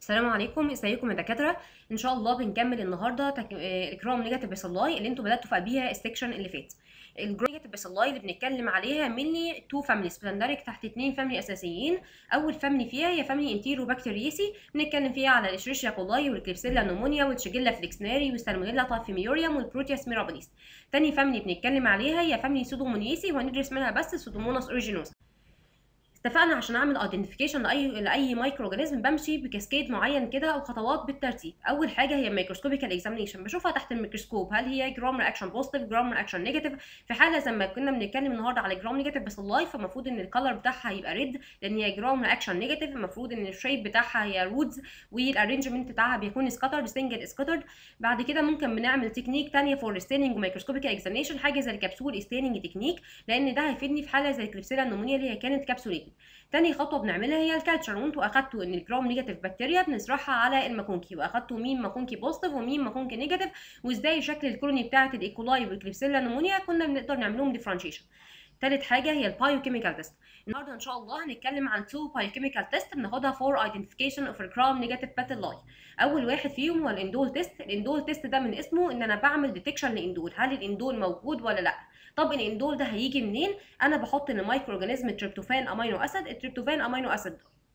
السلام عليكم ازيكم يا دكاتره ان شاء الله بنكمل النهارده تك... آه، الجرام نيجاتيف بيسلاي اللي انتوا بداتوا في قلبيها السكشن اللي فات الجرام نيجاتيف بيسلاي اللي بنتكلم عليها مني تو فاميليز بتندرج تحت اتنين فاميلي اساسيين اول فاميلي فيها هي فاميلي انتيرو بكتيريسي بنتكلم فيها على الاشريشيا كولاي والكليبسيلا نومونيا والشيجيلا فليكسناري والسالمونيلا تايفيميوريوم والبروتياس ميرابيليس تاني فاميلي بنتكلم عليها هي فاميلي سودومونيسي وهندرس منها بس سودوموناس اوريجينوس اتفقنا عشان اعمل ايدنتيفيكيشن لاي لاي مايكرو اورجانيزم بمشي بكاسكيد معين كده او خطوات بالترتيب اول حاجه هي ميكروسكوبيكال اكزامينيشن بشوفها تحت الميكروسكوب هل هي جرام رياكشن بوزيتيف جرام رياكشن نيجاتيف في حاله زي ما كنا بنتكلم النهارده على جرام نيجاتيف بس اللايف فالمفروض ان الكلر بتاعها يبقى ريد لان هي جرام رياكشن نيجاتيف المفروض ان الشيب بتاعها هي رودز والارينجمنت بتاعها بيكون سكاترد سنجل سكاترد بعد كده ممكن بنعمل تكنيك تانية فور ستيننج وميكروسكوبيكال اكزامينيشن حاجه زي الكبسول ستيننج تكنيك لان ده هيفيدني في حاله زي الكليبسيلا النمونيا اللي هي كانت كبسوليتد تاني خطوه بنعملها هي الكالتشر وانتوا اخدتوا ان الجرام نيجاتيف بكتيريا بنزرعها على الماكونكي واخدتوا مين ماكونكي بوزيتيف ومين ماكونكي نيجاتيف وازاي شكل الكولوني بتاعه الايكولاي والكليبسيلا نمونيا كنا بنقدر نعملهم ديفرنشيشن تالت حاجه هي البايوكيميكال تيست النهارده ان شاء الله هنتكلم عن تو بايوكيميكال تيست بناخدها فور ايدنتيفيكيشن اوف الجرام نيجاتيف باتيلاي اول واحد فيهم هو الاندول تيست الاندول تيست ده من اسمه ان انا بعمل ديتكشن لاندول هل الاندول موجود ولا لا طب الاندول ده هيجي منين انا بحط المايكرو اورجانيزم تريبتوفان امينو اسيد التريبتوفان امينو اسيد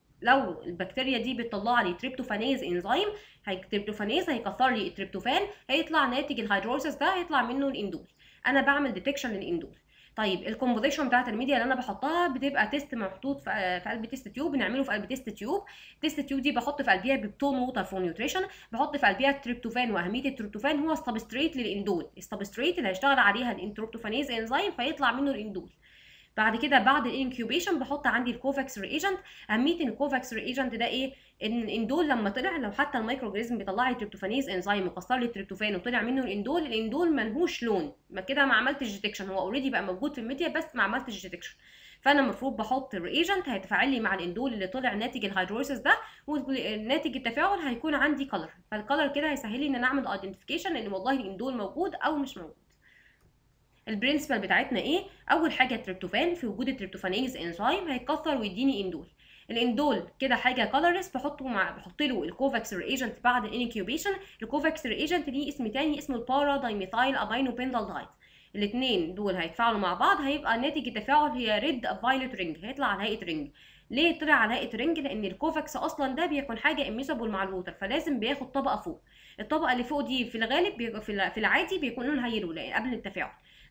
لو البكتيريا دي بتطلع لي تريبتوفانيز انزيم هي تريبتوفانيز هيكسر لي التريبتوفان هيطلع ناتج الهيدروسيس ده هيطلع منه الاندول انا بعمل ديتكشن للاندول طيب الكومبوزيشن بتاعت الميديا اللي انا بحطها بتبقى تيست محطوط في في قلب تيست تيوب بنعمله في قلب تيست تيوب تيست تيوب دي بحط في قلبها بيبتون ووتر فور نيوتريشن بحط في قلبها التريبتوفان واهميه التريبتوفان هو السبستريت للاندول السبستريت اللي هيشتغل عليها الانتروبتوفانيز انزيم فيطلع منه الاندول بعد كده بعد الانكيوبيشن بحط عندي الكوفاكس ريجنت اهميه الكوفاكس ريجنت ده ايه ان الاندول لما طلع لو حتى المايكرو اورجانيزم بيطلع لي تريبتوفانيز انزيم وكسر لي التريبتوفان وطلع منه الاندول الاندول ملهوش لون ما كده ما عملتش ديتكشن هو اوريدي بقى موجود في الميديا بس ما عملتش ديتكشن فانا المفروض بحط الريجنت هيتفاعل لي مع الاندول اللي طلع ناتج الهيدروسيس ده وناتج التفاعل هيكون عندي كلر فالكلر كده هيسهل لي ان انا اعمل ايدنتيفيكيشن ان والله الاندول موجود او مش موجود البرنسبل بتاعتنا ايه اول حاجه التريبتوفان في وجود التريبتوفانيز انزيم هيتكسر ويديني اندول الاندول كده حاجه كلرلس بحطه مع بحط له الكوفاكس ريجنت بعد الانكيوبيشن الكوفاكس ريجنت ليه اسم تاني اسمه البارا دايميثايل امينو بندالدايد الاثنين دول هيتفاعلوا مع بعض هيبقى ناتج التفاعل هي ريد فايلوت رينج هيطلع على هيئه رينج ليه طلع على هيئه رينج لان الكوفاكس اصلا ده بيكون حاجه اميسابل مع الووتر فلازم بياخد طبقه فوق الطبقه اللي فوق دي في الغالب بي... في العادي بيكون لونها يلو قبل التفاعل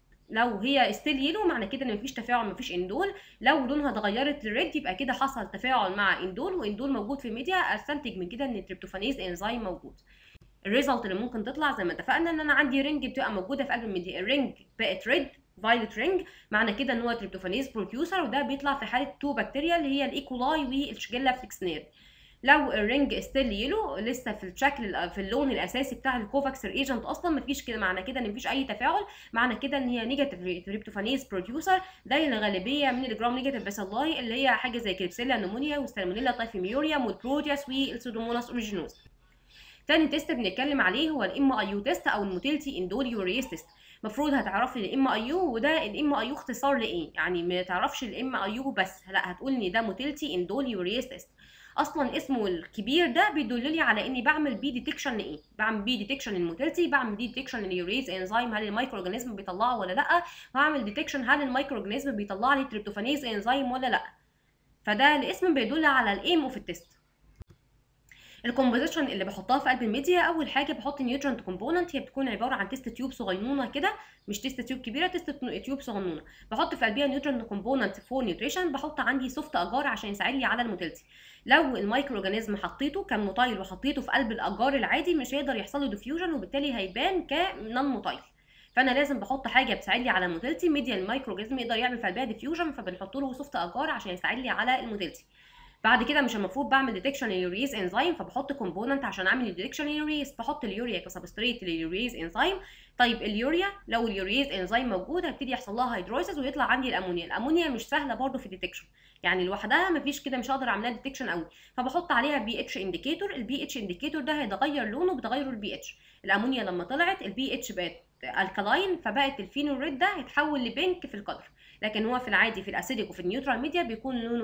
لو هي ستيل يلو معنى كده ان مفيش تفاعل مفيش اندول لو لونها اتغيرت للريد يبقى كده حصل تفاعل مع اندول واندول موجود في الميديا استنتج من كده ان التريبتوفانيز انزيم موجود الريزلت اللي ممكن تطلع زي ما اتفقنا ان انا عندي رينج بتبقى موجوده في قلب الميديا الرينج بقت ريد فايلوت رينج معنى كده ان هو تريبتوفانيز بروديوسر وده بيطلع في حاله تو بكتيريا اللي هي الايكولاي والشجيلا فليكسنير لو الرينج ستيل يلو لسه في الشكل في اللون الاساسي بتاع الكوفاكس ايجنت اصلا مفيش كده معنى كده ان مفيش اي تفاعل معنى كده ان هي نيجاتيف تريبتوفانيز بروديوسر ده الغالبيه من الجرام نيجاتيف باسيلاي اللي هي حاجه زي كليبسيلا نمونيا والسالمونيلا تايفيميوريوم والبروتياس والسودوموناس اوريجينوس تاني تيست بنتكلم عليه هو الام اي يو تيست او الموتيلتي اندول يوريز تيست المفروض هتعرفي الام اي يو وده الام اي يو اختصار لايه يعني ما تعرفش الام اي يو بس لا هتقول ان ده موتيلتي اندول يوريز تيست اصلا اسمه الكبير ده بيدل لي على اني بعمل بيه ديتكشن لايه بعمل بيه ديتكشن للموتيلتي بعمل بيه ديتكشن لليوريز انزيم هل المايكرو اورجانيزم بيطلعه ولا لا وهعمل ديتكشن هل المايكرو اورجانيزم بيطلع لي تريبتوفانيز انزيم ولا لا فده الاسم بيدل على الايم اوف التست الكومبوزيشن اللي بحطها في قلب الميديا اول حاجه بحط نيوترنت كومبوننت هي بتكون عباره عن تيست تيوب صغنونه كده مش تيست تيوب كبيره تيست تيوب صغنونه بحط في قلبها نيوترنت كومبوننت فور نيوتريشن بحط عندي سوفت اجار عشان يساعد لي على الموتيلتي لو المايكرو اورجانيزم حطيته كان موتايل وحطيته في قلب الاجار العادي مش هيقدر يحصل له ديفيوجن وبالتالي هيبان كنون موتايل فانا لازم بحط حاجه بتساعد لي على الموتيلتي ميديا المايكرو اورجانيزم يقدر يعمل في قلبها ديفيوجن فبنحط له سوفت اجار عشان يساعد لي على الموتيلتي بعد كده مش المفروض بعمل ديتكشن لليوريز انزيم فبحط كومبوننت عشان اعمل الديتكشن لليوريز بحط اليوريا كسبستريت لليوريز انزيم طيب اليوريا لو اليوريز انزيم موجود هيبتدي يحصل لها هيدروسيس ويطلع عندي الامونيا الامونيا مش سهله برده في الديتكشن يعني لوحدها مفيش كده مش هقدر اعملها ديتكشن قوي فبحط عليها بي اتش انديكيتور البي اتش انديكيتور ده هيتغير لونه بتغير البي اتش الامونيا لما طلعت البي اتش بقت الكلاين فبقت الفينول ريد ده هيتحول لبينك في الكلر لكن هو في العادي في الاسيديك وفي النيوترال ميديا بيكون لونه يلو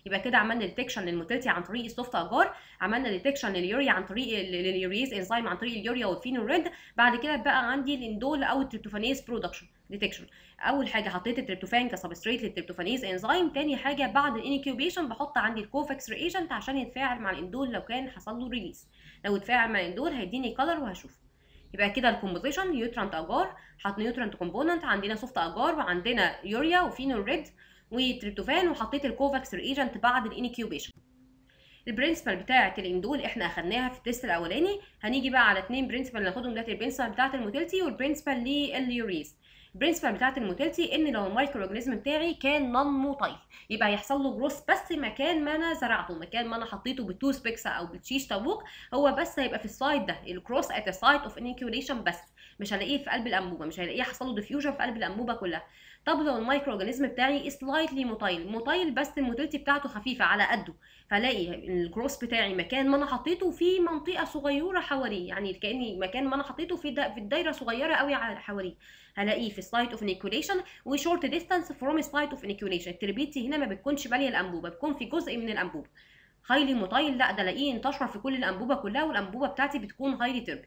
يبقى كده عملنا ديتكشن للموتيلتي عن طريق السوفت اجار عملنا ديتكشن لليوريا عن طريق اليوريز انزيم عن طريق اليوريا والفينول ريد بعد كده بقى عندي الاندول او التريبتوفانيز برودكشن ديتكشن اول حاجه حطيت التريبتوفان كسبستريت للتريبتوفانيز انزيم تاني حاجه بعد الانكيوبيشن بحط عندي الكوفاكس ريجنت عشان يتفاعل مع الاندول لو كان حصل له ريليز لو اتفاعل مع الاندول هيديني كلر وهشوف يبقى كده الكومبوزيشن نيوترانت اجار حط نيوترانت كومبوننت عندنا سوفت اجار وعندنا يوريا وفينول ريد وتريبتوفان وحطيت الكوفاكس ريجنت بعد الانكيوبيشن البرنسبل بتاعه الاندول احنا اخدناها في التيست الاولاني هنيجي بقى على اتنين برنسبل ناخدهم دلوقتي البرنسبل بتاعه الموتيلتي والبرنسبل لليوريز البرنسبل بتاعه الموتيلتي ان لو المايكرو اورجانيزم بتاعي كان نون موتايل يبقى هيحصل له جروث بس مكان ما انا زرعته مكان ما انا حطيته بالتوس بيكس او بالشيش طاووق هو بس هيبقى في السايد ده الكروس ات سايت اوف انكيوليشن بس مش هلاقيه في قلب الانبوبه مش هلاقيه حصل له ديفيوجن في قلب الانبوبه كلها طب لو المايكرو اورجانيزم بتاعي سلايتلي موتايل موتايل بس الموتيلتي بتاعته خفيفه على قده فلاقي الجروس بتاعي مكان ما انا حطيته في منطقه صغيره حواليه يعني كاني مكان ما انا حطيته في في الدايره صغيره قوي حواليه هلاقيه في سلايت اوف انيكوليشن وشورت ديستانس فروم سلايت اوف انيكوليشن التربيتي هنا ما بتكونش باليه الانبوبه بتكون في جزء من الانبوبه هايلي موتايل لا ده الاقيه انتشر في كل الانبوبه كلها والانبوبه بتاعتي بتكون هايلي تربت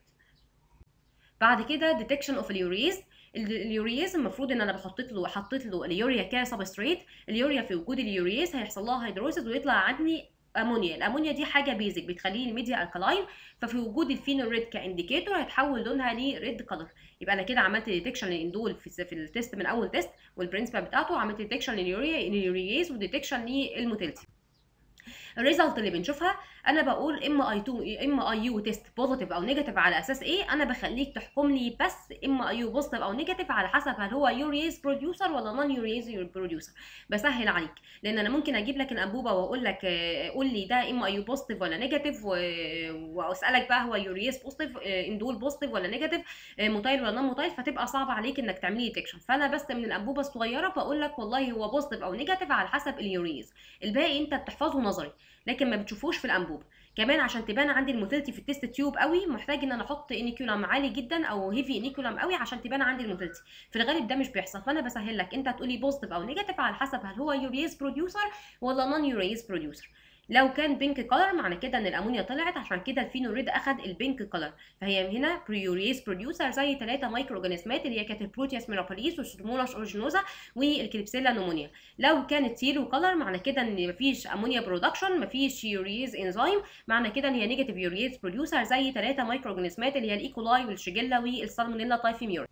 بعد كده ديتكشن اوف اليوريز اليوريز المفروض ان انا بحط له حطيت له اليوريا كسبستريت اليوريا في وجود اليوريز هيحصل لها هيدروسيس ويطلع عندي امونيا الامونيا دي حاجه بيزك بتخليه الميديا الكلاين ففي وجود الفينول ريد كانديكيتور هيتحول لونها لريد كلر يبقى انا كده عملت ديتكشن للاندول في, في التيست من اول تيست والبرنسبل بتاعته عملت ديتكشن لليوريا اليوريز وديتكشن للموتيلتي الريزلت اللي بنشوفها انا بقول ام اي 2 ام اي يو تيست بوزيتيف او نيجاتيف على اساس ايه انا بخليك تحكم لي بس ام اي يو بوزيتيف او نيجاتيف على حسب هل هو يوريز بروديوسر ولا نون يوريز بروديوسر بسهل عليك لان انا ممكن اجيب لك الانبوبه واقول لك قول لي ده ام اي يو بوزيتيف ولا نيجاتيف واسالك بقى هو يوريز بوزيتيف اندول بوزيتيف ولا نيجاتيف موتايل ولا نون موتايل فتبقى صعب عليك انك تعملي ديتكشن فانا بس من الانبوبه الصغيره بقول لك والله هو بوزيتيف او نيجاتيف على حسب اليوريز الباقي انت بتحفظه نظري لكن ما بتشوفوش في الانبوبه كمان عشان تبان عندي الموتيلتي في التيست تيوب قوي محتاج ان انا احط انيكولم عالي جدا او هيفي انيكولم قوي عشان تبان عندي الموتيلتي في الغالب ده مش بيحصل فانا بسهل لك انت تقولي بوزيتيف او نيجاتيف على حسب هل هو يوريز بروديوسر ولا نون يوريز بروديوسر لو كان بينك كلر معنى كده ان الامونيا طلعت عشان كده الفينوريد اخد البينك كلر فهي هنا بريوريز بروديوسر زي ثلاثه مايكرو اورجانيزمات اللي هي كانت البروتياس ميرابوليس والسودوموناس اورجينوزا والكليبسيلا نومونيا لو كانت سيرو كلر معنى كده ان مفيش امونيا برودكشن مفيش يوريز انزيم معنى كده ان هي نيجاتيف يوريز بروديوسر زي ثلاثه مايكرو اورجانيزمات اللي هي الايكولاي والشيجيلا والسالمونيلا تايفيميور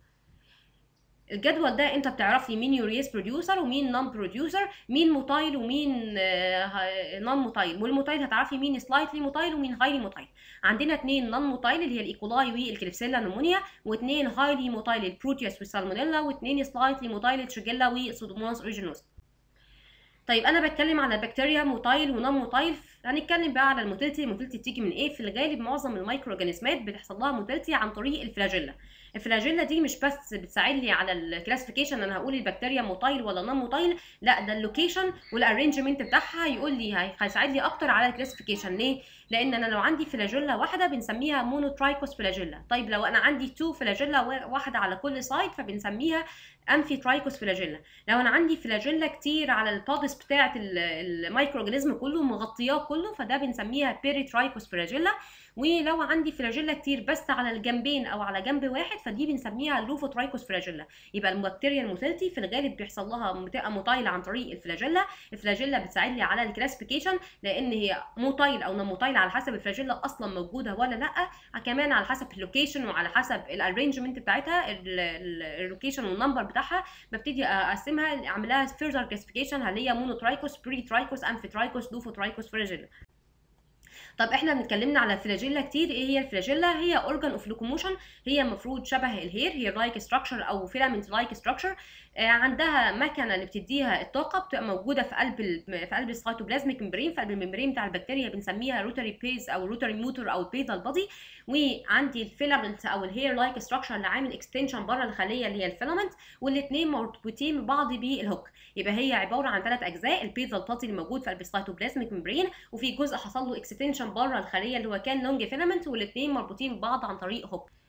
الجدول ده انت بتعرف لي مين يوريز بروديوسر ومين نون بروديوسر مين موتايل ومين نون موتايل والموتايل هتعرفي مين سلايتلي موتايل ومين هايلي موتايل عندنا اثنين نون موتايل اللي هي الايكولاي والكليبسيلا نمونيا واثنين هايلي موتايل البروتيوس والسالمونيلا واثنين سلايتلي موتايل الشيجيلا والسودوموناس اوريجينوس طيب انا بتكلم على بكتيريا موتايل ونون موتايل هنتكلم بقى على الموتيلتي الموتيلتي بتيجي من ايه في الغالب معظم المايكرو اورجانيزمات بتحصل لها موتيلتي عن طريق الفلاجيلا الفلاجيلا دي مش بس بتساعد لي على الكلاسيفيكيشن انا هقول البكتيريا موتايل ولا نون موتايل لا ده اللوكيشن والارينجمنت بتاعها يقول لي هيساعد لي اكتر على الكلاسيفيكيشن ليه لان انا لو عندي فلاجيلا واحده بنسميها مونوترايكوس فلاجيلا طيب لو انا عندي تو فلاجيلا واحده على كل سايد فبنسميها امفي ترايكوس فلاجيلا لو انا عندي فلاجيلا كتير على البودس بتاعه المايكرو اورجانيزم كله مغطياه كله فده بنسميها بيري ترايكوس فلاجيلا ولو عندي فلاجيلا كتير بس على الجنبين او على جنب واحد فدي بنسميها لوفوترايكوس فلاجيلا يبقى البكتيريا الموتيلتي في الغالب بيحصل لها بتبقى موتايله عن طريق الفلاجيلا الفلاجيلا بتساعد لي على الكلاسيفيكيشن لان هي موتايل او نون موتايل على حسب الفلاجيلا اصلا موجوده ولا لا كمان على حسب اللوكيشن وعلى حسب الارينجمنت بتاعتها اللوكيشن والنمبر بتاعها ببتدي اقسمها اعملها فيرذر كلاسيفيكيشن هل هي مونوترايكوس بري ترايكوس امفيترايكوس لوفوترايكوس فلاجيلا طب احنا بنتكلمنا على الفلاجيلا كتير ايه هي الفلاجيلا هي اورجان اوف لوكوموشن هي المفروض شبه الهير هي لايك ستراكشر او فيلامنت لايك ستراكشر عندها مكنه اللي بتديها الطاقه بتبقى موجوده في قلب في قلب السيتوبلازميك ممبرين في قلب الممبرين بتاع البكتيريا بنسميها روتري بيز او روتري موتور او بيزال بادي وعندي الفيلامنت او الهير لايك ستراكشر اللي عامل اكستنشن بره الخليه اللي هي الفيلامنت والاثنين مرتبطين ببعض بالهوك يبقى هي عباره عن ثلاث اجزاء البيزال بادي اللي موجود في قلب السيتوبلازميك ممبرين وفي جزء حصل له اكستنشن بره الخليه اللي هو كان لونج فيلامنت والاثنين مربوطين ببعض عن طريق هوك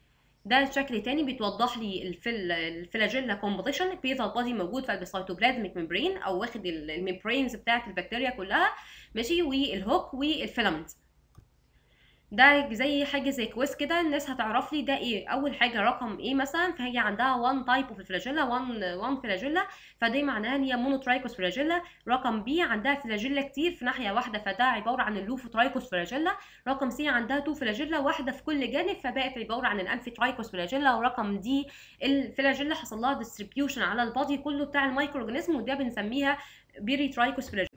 ده شكل تاني بتوضح لي الفل... الفلاجيلا كومبوزيشن بيزال بادي موجود في السيتوبلازميك ممبرين او واخد الممبرينز بتاعه البكتيريا كلها ماشي والهوك والفيلامنت ده زي حاجه زي كويس كده الناس هتعرف لي ده ايه اول حاجه رقم ايه مثلا فهي عندها 1 تايب اوف فلاجيلا 1 1 فلاجيلا فدي معناها ان هي مونوترايكوس فلاجيلا رقم بي عندها فلاجيلا كتير في ناحيه واحده فده عباره عن اللوفوترايكوس فلاجيلا رقم سي عندها 2 فلاجيلا واحده في كل جانب فبقت عباره عن الانفيترايكوس فلاجيلا ورقم دي الفلاجيلا حصل لها ديستريبيوشن على البادي كله بتاع المايكرو اورجانيزم وده بنسميها بيريترايكوس فلاجيلا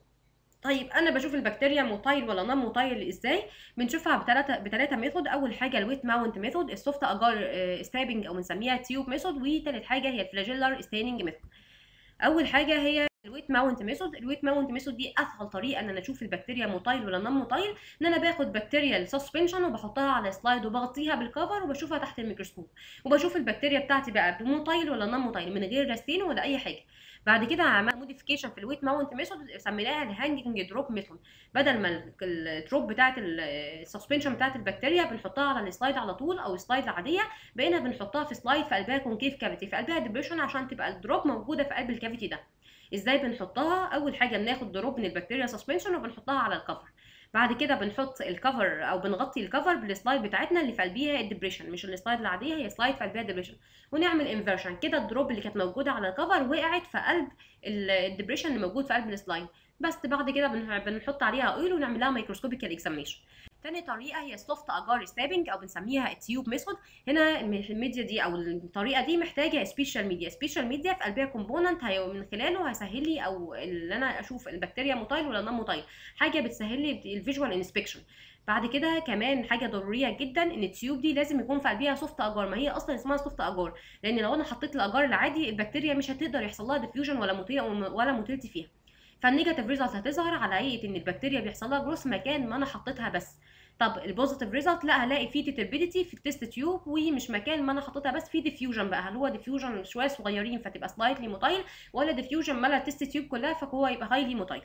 طيب انا بشوف البكتيريا موتايل ولا نون موتايل ازاي بنشوفها بثلاثه بثلاثه ميثود اول حاجه الويت ماونت ميثود السوفت اجار ستابنج او بنسميها تيوب ميثود وثالث حاجه هي الفلاجيلر ستيننج ميثود اول حاجه هي الويت ماونت ميثود الويت ماونت ميثود دي اسهل طريقه ان انا اشوف البكتيريا موتايل ولا نون موتايل ان انا باخد بكتيريا السسبنشن وبحطها على سلايد وبغطيها بالكفر وبشوفها تحت الميكروسكوب وبشوف البكتيريا بتاعتي بقى موتايل ولا نون موتايل من غير راستين ولا اي حاجه بعد كده عملنا موديفيكيشن في الويت ماونت ميثود سميناها الهانجنج دروب ميثود بدل ما الدروب بتاعه السسبنشن بتاعه البكتيريا بنحطها على السلايد على طول او سلايد العاديه بقينا بنحطها في سلايد في قلبها كونكيف كافيتي في قلبها ديبريشن عشان تبقى الدروب موجوده في قلب الكافيتي ده ازاي بنحطها اول حاجه بناخد دروب من البكتيريا سسبنشن وبنحطها على الكفر بعد كده بنحط الكفر او بنغطي الكفر بالسلايد بتاعتنا اللي في قلبيها الدبريشن مش السلايد العاديه هي سلايد في قلبها ديبريشن ونعمل انفرشن كده الدروب اللي كانت موجوده على الكفر وقعت في قلب الدبريشن اللي موجود في قلب السلايد بس بعد كده بنحط عليها اويل ونعمل لها مايكروسكوبيكال اكزامينشن تاني طريقه هي السوفت اجار ستابنج او بنسميها التيوب ميثود هنا الميديا دي او الطريقه دي محتاجه سبيشال ميديا سبيشال ميديا في قلبها كومبوننت من خلاله هيسهل لي او اللي انا اشوف البكتيريا موتايل ولا نون موتايل حاجه بتسهل لي الفيجوال انسبكشن بعد كده كمان حاجه ضروريه جدا ان التيوب دي لازم يكون في قلبها سوفت اجار ما هي اصلا اسمها سوفت اجار لان لو انا حطيت الاجار العادي البكتيريا مش هتقدر يحصل لها ديفيوجن ولا موتيل ولا موتيلتي فيها فالنيجاتيف ريزلت هتظهر على هيئه ان البكتيريا بيحصل لها جروث مكان ما انا حطيتها بس طب البوزيتيف ريزلت لا هلاقي فيه تيتابيليتي في التست تيوب ومش مكان ما انا حطيتها بس في ديفيوجن بقى هل هو ديفيوجن شويه صغيرين فتبقى سلايتلي موتايل ولا ديفيوجن ملا التست تيوب كلها فهو يبقى هايلي موتايل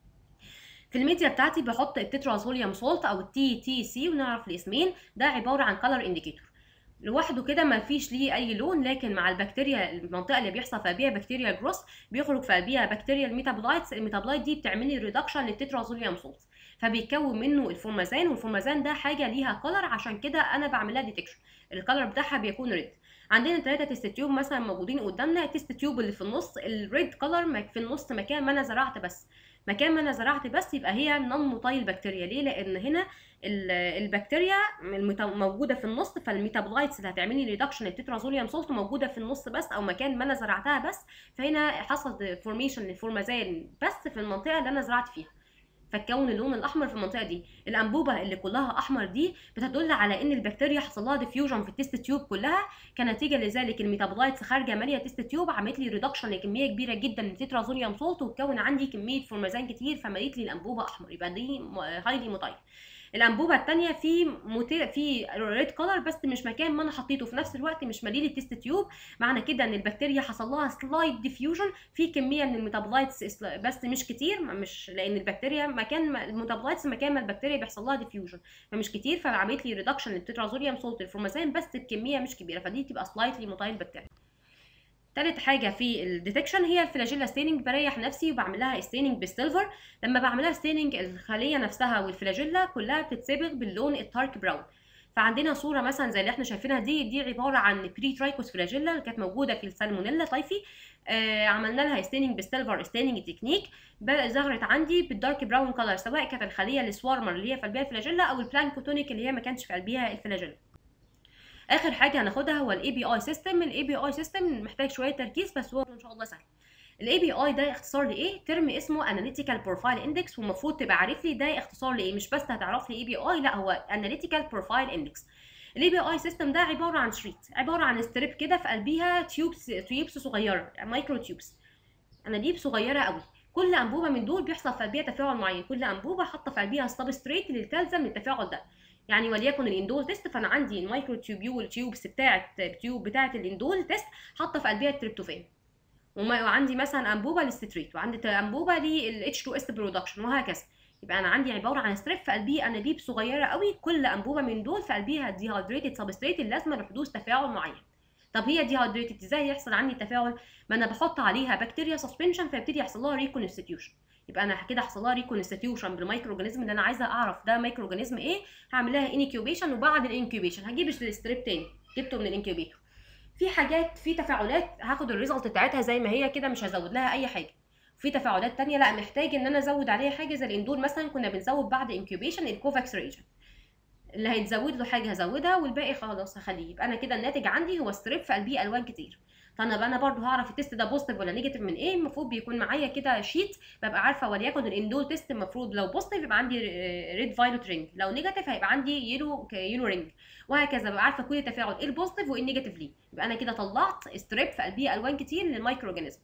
في الميديا بتاعتي بحط التترازوليوم سولت او التي تي سي ونعرف الاسمين ده عباره عن كلر انديكيتور لوحده كده ما فيش ليه اي لون لكن مع البكتيريا المنطقه اللي بيحصل في قلبها بكتيريا جروس بيخرج في قلبها بكتيريا الميتابولايتس الميتابولايت دي بتعمل لي ريدكشن للتترازوليوم سولت فبيتكون منه الفورمازان والفورمازان ده حاجه ليها كلر عشان كده انا بعملها ديتكشن الكلر بتاعها بيكون ريد عندنا ثلاثه تيست تيوب مثلا موجودين قدامنا التيست تيوب اللي في النص الريد كلر في النص مكان ما انا زرعت بس مكان ما انا زرعت بس يبقى هي نون موتايل بكتيريا ليه لان هنا البكتيريا موجوده في النص فالميتابولايتس اللي هتعمل لي ريدكشن التترازوليوم سولت موجوده في النص بس او مكان ما انا زرعتها بس فهنا حصل فورميشن للفورمازان بس في المنطقه اللي انا زرعت فيها فتكون اللون الاحمر في المنطقه دي الانبوبه اللي كلها احمر دي بتدل على ان البكتيريا حصل لها ديفيوجن في التست تيوب كلها كنتيجه لذلك الميتابولايتس خارجه ماليه التست تيوب عملت لي ريدكشن لكميه كبيره جدا من التترازوليوم سولت وتكون عندي كميه فورمازان كتير فمليت لي الانبوبه احمر يبقى دي هايلي موتايل الانبوبه الثانيه في موتي... في ريد كلر بس مش مكان ما انا حطيته في نفس الوقت مش مليل التست تيوب معنى كده ان البكتيريا حصل لها سلايد ديفيوجن في كميه من الميتابولايتس بس مش كتير مش لان البكتيريا مكان الميتابولايتس مكان ما البكتيريا بيحصل لها ديفيوجن فمش كتير فعملت لي ريدكشن للتترازوليوم سولت الفورمازين بس بكميه مش كبيره فدي تبقى سلايتلي موتايل بكتيريا تالت حاجة في الديتكشن هي الفلاجيلا ستيننج بريح نفسي وبعمل لها ستيننج بالسيلفر لما بعملها ستيننج الخلية نفسها والفلاجيلا كلها بتتصبغ باللون التارك براون فعندنا صورة مثلا زي اللي احنا شايفينها دي دي عبارة عن بري ترايكوس فلاجيلا اللي كانت موجودة في السالمونيلا طيفي آه عملنا لها ستيننج بالسيلفر ستيننج تكنيك ظهرت عندي بالدارك براون كلر سواء كانت الخلية السوارمر اللي هي في قلبها الفلاجيلا او البلانكوتونيك اللي هي ما كانش في قلبها الفلاجيلا اخر حاجه هناخدها هو الاي بي اي سيستم الاي بي اي سيستم محتاج شويه تركيز بس هو ان شاء الله سهل الاي بي اي ده اختصار لايه ترم اسمه اناليتيكال بروفايل اندكس والمفروض تبقى عارف لي ده اختصار لايه مش بس هتعرف لي اي بي اي لا هو اناليتيكال بروفايل اندكس الاي بي اي سيستم ده عباره عن شريط عباره عن ستريب كده في قلبيها تيوبس تيوبس صغيره مايكرو تيوبس انابيب صغيره قوي كل انبوبه من دول بيحصل في قلبيها تفاعل معين كل انبوبه حاطه في قلبيها السبستريت اللي تلزم للتفاعل ده يعني وليكن الاندول تيست فانا عندي المايكرو تيوبيول تيوبس بتاعه تيوب بتاعه الاندول تيست حاطه في قلبها التريبتوفان وعندي مثلا انبوبه للستريت وعندي انبوبه للاتش 2 اس برودكشن وهكذا يبقى انا عندي عباره عن ستريب في قلبيه انابيب صغيره قوي كل انبوبه من دول في قلبيها ديهايدريتد سبستريت اللازمه لحدوث تفاعل معين طب هي ديهايدريتد ازاي يحصل عندي تفاعل ما انا بحط عليها بكتيريا سسبنشن فيبتدي يحصل لها ريكونستيتيوشن يبقى انا كده حصل لها ريكونستيتيوشن بالمايكرو اورجانيزم اللي انا عايزه اعرف ده مايكرو اورجانيزم ايه هعمل لها انكيوبيشن وبعد الانكيوبيشن هجيب الستريب تاني جبته من الانكيوبيتور في حاجات في تفاعلات هاخد الريزلت بتاعتها زي ما هي كده مش هزود لها اي حاجه في تفاعلات تانية لا محتاج ان انا ازود عليها حاجه زي الاندول مثلا كنا بنزود بعد انكيوبيشن الكوفاكس ريجن اللي هيتزود له حاجه هزودها والباقي خلاص هخليه يبقى انا كده الناتج عندي هو ستريب في قلبيه الوان كتير طب انا برضو هعرف التست ده بوزيتيف ولا نيجاتيف من ايه المفروض بيكون معايا كده شيت ببقى عارفه وليكن الاندول تيست المفروض لو بوزيتيف يبقى عندي ريد فايلوت رينج لو نيجاتيف هيبقى عندي يلو يلو رينج وهكذا ببقى عارفه كل تفاعل ايه البوزيتيف وايه النيجاتيف ليه يبقى انا كده طلعت ستريب في قلبيه الوان كتير للمايكرو اورجانيزم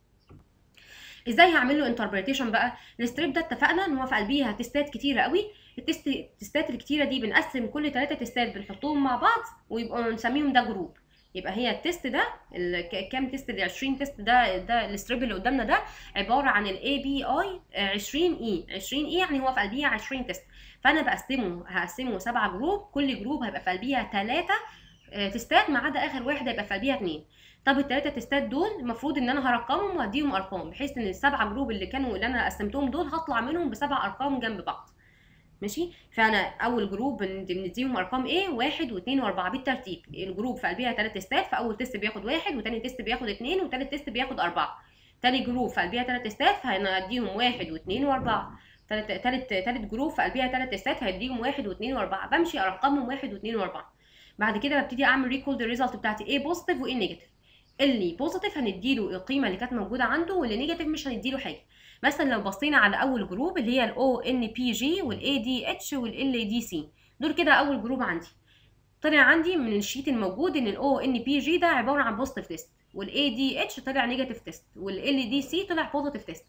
ازاي هعمل له انتربريتيشن بقى الستريب ده اتفقنا ان هو في قلبيها تستات كتيره قوي التست التستات الكتيره دي بنقسم كل ثلاثه تستات بنحطهم مع بعض ويبقوا نسميهم ده جروب يبقى هي التست ده كام تيست ال 20 تيست ده ده الستريب اللي قدامنا ده عباره عن الاي بي اي 20 اي 20 اي يعني هو في قلبيها 20 تيست فانا بقسمه هقسمه سبعه جروب كل جروب هيبقى في قلبيها ثلاثه تستات ما عدا اخر واحد هيبقى في قلبيها اثنين طب الثلاثه تستات دول المفروض ان انا هرقمهم واديهم ارقام بحيث ان السبعه جروب اللي كانوا اللي انا قسمتهم دول هطلع منهم بسبع ارقام جنب بعض ماشي فانا اول جروب بنديهم ارقام ايه واحد واثنين واربعه بالترتيب الجروب في قلبيها ثلاث تستات فاول تيست بياخد واحد وتاني تيست بياخد اثنين وتالت تيست بياخد اربعه تاني جروب في قلبيها ثلاث تستات فهنديهم واحد واثنين واربعه تالت تالت تالت جروب في قلبيها ثلاث تستات هيديهم واحد واثنين واربعه بمشي ارقمهم واحد واثنين واربعه بعد كده ببتدي اعمل ريكول الريزلت بتاعتي ايه بوزيتيف وايه نيجاتيف اللي بوزيتيف هنديله القيمه اللي كانت موجوده عنده واللي نيجاتيف مش هنديله حاجه مثلا لو بصينا على اول جروب اللي هي الاو ان بي جي والاي دي اتش والال دي سي دول كده اول جروب عندي طلع عندي من الشيت الموجود ان الاو ان بي جي ده عباره عن بوزيتيف تيست والاي دي اتش طلع نيجاتيف تيست والال دي سي طلع بوزيتيف تيست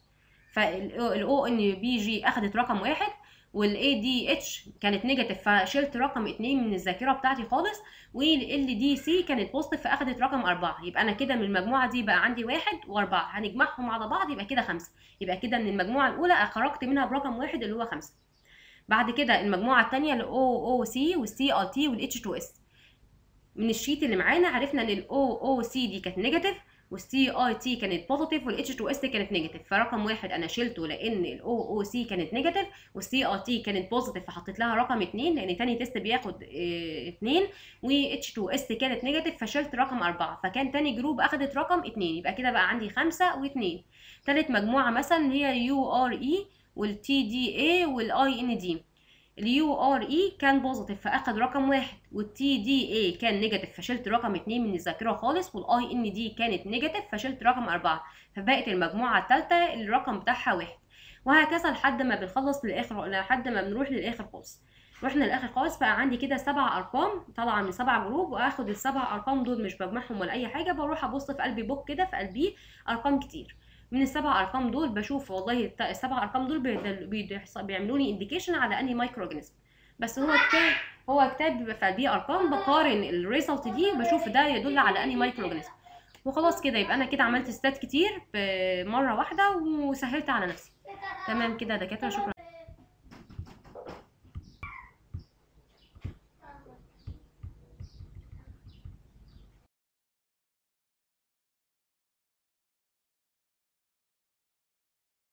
فالاو ان بي جي اخذت رقم واحد والاي دي اتش كانت نيجاتيف فشلت رقم اتنين من الذاكره بتاعتي خالص والال دي سي كانت بوزيتيف فاخدت رقم اربعه يبقى انا كده من المجموعه دي بقى عندي واحد واربعه هنجمعهم على بعض يبقى كده خمسه يبقى كده من المجموعه الاولى خرجت منها برقم واحد اللي هو خمسه بعد كده المجموعه الثانيه الاو او سي والسي ار تي والاتش 2 اس من الشيت اللي معانا عرفنا ان الاو او سي دي كانت نيجاتيف والسي اي تي كانت بوزيتيف والاتش 2 اس كانت نيجاتيف فرقم واحد انا شلته لان الاو او سي كانت نيجاتيف والسي اي تي كانت بوزيتيف فحطيت لها رقم 2 لان تاني تيست بياخد 2 واتش 2 اس كانت نيجاتيف فشلت رقم 4 فكان تاني جروب اخدت رقم 2 يبقى كده بقى عندي 5 و2 تالت مجموعه مثلا هي يو ار اي والتي دي اي والاي ان دي اليو ار اي كان بوزيتيف فاخد رقم واحد والتي دي اي كان نيجاتيف فشلت رقم اتنين من الذاكره خالص والاي ان دي كانت نيجاتيف فشلت رقم اربعه فبقت المجموعه الثالثه الرقم بتاعها واحد وهكذا لحد ما بنخلص للاخر لحد ما بنروح للاخر خالص رحنا للاخر خالص بقى عندي كده سبع ارقام طالعه من سبع جروب واخد السبع ارقام دول مش بجمعهم ولا اي حاجه بروح ابص في قلبي بوك كده في قلبي ارقام كتير من السبع ارقام دول بشوف والله السبع ارقام دول بيعملوا لي انديكيشن على انهي مايكرو اورجانيزم بس هو كتاب هو كتاب بيبقى في قلبيه ارقام بقارن الريزلت دي بشوف ده يدل على انهي مايكرو اورجانيزم وخلاص كده يبقى انا كده عملت ستات كتير مره واحده وسهلت على نفسي تمام كده دكاتره شكرا